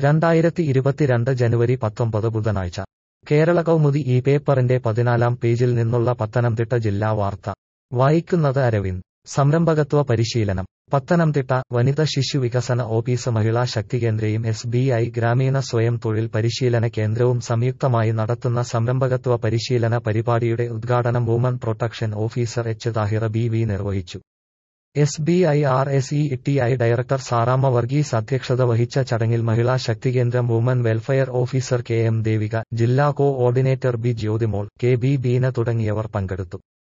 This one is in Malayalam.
രണ്ടായിരത്തി ഇരുപത്തിരണ്ട് ജനുവരി പത്തൊമ്പത് ബുധനാഴ്ച കേരള കൗമുദി ഈ പേപ്പറിന്റെ പതിനാലാം പേജിൽ നിന്നുള്ള പത്തനംതിട്ട ജില്ലാ വാർത്ത വായിക്കുന്നത് അരവിന്ദ് സംരംഭകത്വ പരിശീലനം പത്തനംതിട്ട വനിത ശിശു വികസന ഓഫീസ് മഹിളാ ശക്തികേന്ദ്രയും എസ് ബി ഐ ഗ്രാമീണ സ്വയം തൊഴിൽ പരിശീലന കേന്ദ്രവും സംയുക്തമായി നടത്തുന്ന സംരംഭകത്വ പരിശീലന പരിപാടിയുടെ ഉദ്ഘാടനം woman protection officer H Thahira B V നിർവഹിച്ചു S B I R S E T I director Saramma Varghese അധ്യക്ഷത വഹിച്ച ചടങ്ങിൽ Mahila Shakthikendram woman welfare officer K M Devika ജില്ലാ coordinator B Jyothimol K B Beena തുടങ്ങിയവർ പങ്കെടുത്തു